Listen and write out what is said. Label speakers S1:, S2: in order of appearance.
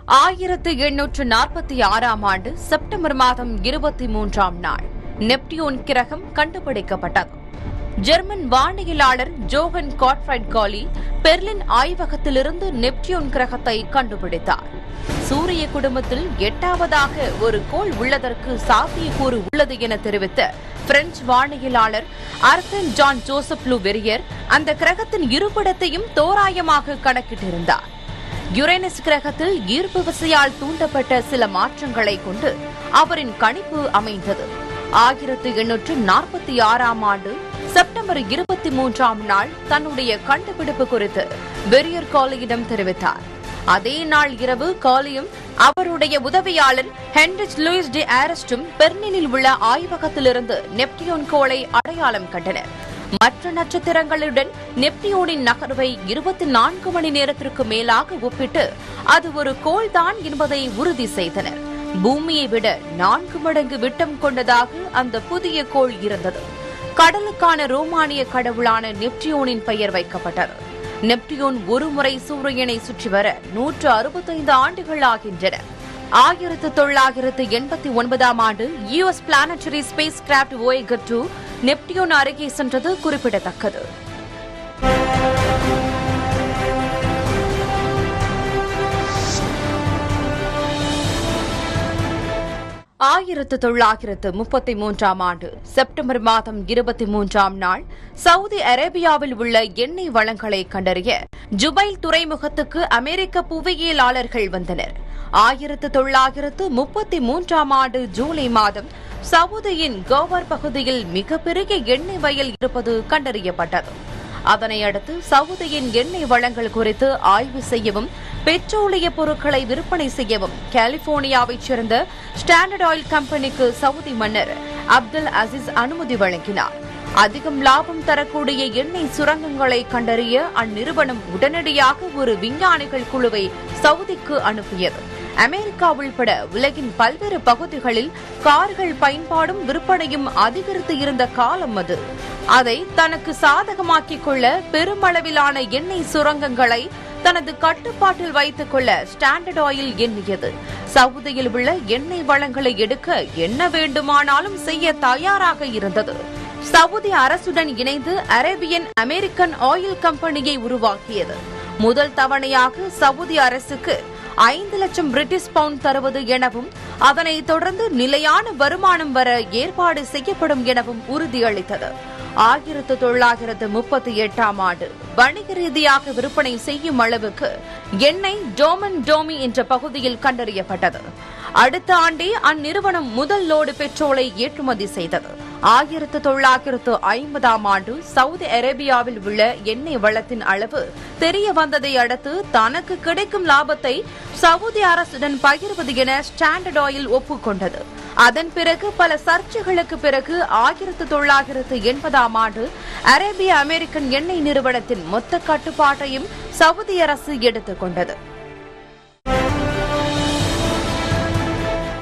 S1: ஆயிரத்து எண்ணூற்று நாற்பத்தி ஆறாம் ஆண்டு செப்டம்பர் மாதம் இருபத்தி மூன்றாம் நாள் நெப்டியூன் கிரகம் கண்டுபிடிக்கப்பட்டது ஜெர்மன் வானியலாளர் ஜோகன் காட்ஃபைட் காலி பெர்லின் ஆய்வகத்திலிருந்து நெப்டியூன் கிரகத்தை கண்டுபிடித்தார் சூரிய குடும்பத்தில் எட்டாவதாக ஒரு கோள் உள்ளதற்கு சாத்தியக்கூறு உள்ளது என தெரிவித்த பிரெஞ்சு வானியலாளர் அர்தன் ஜான் ஜோசப் லூ வெரியர் அந்த கிரகத்தின் இருப்பிடத்தையும் தோராயமாக கணக்கிட்டிருந்தார் யுரேனஸ் கிரகத்தில் ஈர்ப்பு விசையால் தூண்டப்பட்ட சில மாற்றங்களை கொண்டு அவரின் கணிப்பு அமைந்தது ஆயிரத்து எண்ணூற்று நாற்பத்தி ஆறாம் ஆண்டு செப்டம்பர் இருபத்தி மூன்றாம் நாள் தன்னுடைய கண்டுபிடிப்பு குறித்து வெரியர் காலியிடம் தெரிவித்தார் அதே நாள் இரவு காலியும் அவருடைய உதவியாளர் ஹென்ரிச் லூயிஸ் டி ஆரஸ்டும் பெர்னினில் உள்ள ஆய்வகத்திலிருந்து நெப்டியோன் கோளை அடையாளம் கண்டனர் மற்ற நட்சத்திரங்களுடன் நெப்டியோனின் நகர்வை இருபத்தி நான்கு மணி நேரத்திற்கு மேலாக ஒப்பிட்டு அது ஒரு கோள்தான் என்பதை உறுதி செய்தனர் பூமியை விட நான்கு மடங்கு விட்டம் கொண்டதாக அந்த புதிய கோள் இருந்தது கடலுக்கான ரோமானிய கடவுளான நெப்டியோனின் பெயர் வைக்கப்பட்டது நெப்டியோன் ஒருமுறை சூரியனை சுற்றி வர நூற்று அறுபத்தைந்து ஆண்டுகள் ஆகின்றன ஆயிரத்து தொள்ளாயிரத்து எண்பத்தி ஒன்பதாம் ஆண்டு US planetary spacecraft Voyager two Neptune அருகே சென்றது குறிப்பிடத்தக்கது ஆயிரத்து தொள்ளாயிரத்து முப்பத்தி மூன்றாம் ஆண்டு செப்டம்பர் மாதம் இருபத்தி மூன்றாம் நாள் சவுதி அரேபியாவில் உள்ள எண்ணெய் வளங்களை கண்டறிய ஜுபைல் துறைமுகத்துக்கு அமெரிக்க புவியியலாளர்கள் வந்தனர் ஆயிரத்து தொள்ளாயிரத்து முப்பத்தி மூன்றாம் ஆண்டு ஜூலை மாதம் சவுதியின் கோவர் பகுதியில் மிகப்பெரிய எண்ணெய் வயல் இருப்பது கண்டறியப்பட்டது அதனை அடுத்து சவுதியின் எண்ணெய் வளங்கள் குறித்து ஆய்வு செய்யவும் பெட்ரோலிய பொருட்களை விற்பனை செய்யவும் கலிபோர்னியாவைச் சேர்ந்த ஸ்டாண்டர்ட் ஆயில் கம்பெனிக்கு சவுதி மன்னர் அப்துல் அசீஸ் அனுமதி வழங்கினார் அதிகம் லாபம் தரக்கூடிய எண்ணெய் சுரங்கங்களை கண்டறிய அந்நிறுவனம் உடனடியாக ஒரு விஞ்ஞானிகள் குழுவை சவுதிக்கு அனுப்பியது அமெரிக்கா உள்பட உலகின் பல்வேறு பகுதிகளில் கார்கள் பயன்பாடும் விற்பனையும் அதிகரித்து இருந்த காலம் அது அதை தனக்கு சாதகமாக்கிக் கொள்ள பெருமளவிலான எண்ணெய் சுரங்கங்களை தனது கட்டுப்பாட்டில் வைத்துக் கொள்ள ஸ்டாண்டர்ட் ஆயில் எண்ணியது சவுதியில் உள்ள எண்ணெய் வளங்களை எடுக்க என்ன வேண்டுமானாலும் செய்ய தயாராக இருந்தது சவுதி அரசுடன் இணைந்து அரேபியன் அமெரிக்கன் ஆயில் கம்பெனியை உருவாக்கியது முதல் தவணையாக சவுதி அரசுக்கு ஐந்து லட்சம் பிரிட்டிஷ் பவுண்ட் தருவது எனவும் அதனைத் தொடர்ந்து நிலையான வருமானம் வர ஏற்பாடு செய்யப்படும் எனவும் உறுதியளித்தது ஆயிரத்து தொள்ளாயிரத்து முப்பத்தி எட்டாம் ஆண்டு வணிக ரீதியாக விற்பனை செய்யும் அளவுக்கு எண்ணெய் டோமன் டோமி என்ற பகுதியில் கண்டறியப்பட்டது அடுத்த ஆண்டே அந்நிறுவனம் முதல் லோடு பெட்ரோலை ஏற்றுமதி செய்தது ஆயிரத்து தொள்ளாயிரத்து ஐம்பதாம் ஆண்டு சவுதி அரேபியாவில் உள்ள எண்ணெய் வளத்தின் அளவு தெரிய வந்ததை அடுத்து தனக்கு கிடைக்கும் லாபத்தை சவுதி அரசுடன் பகிர்வது என ஸ்டாண்டர்ட் ஆயில் ஒப்புக்கொண்டது அதன் பிறகு பல சர்ச்சைகளுக்கு பிறகு ஆயிரத்து தொள்ளாயிரத்து எண்பதாம் ஆண்டு அரேபிய அமெரிக்கன் எண்ணெய் நிறுவனத்தின் மொத்த கட்டுப்பாட்டையும் சவுதி அரசு எடுத்துக் கொண்டது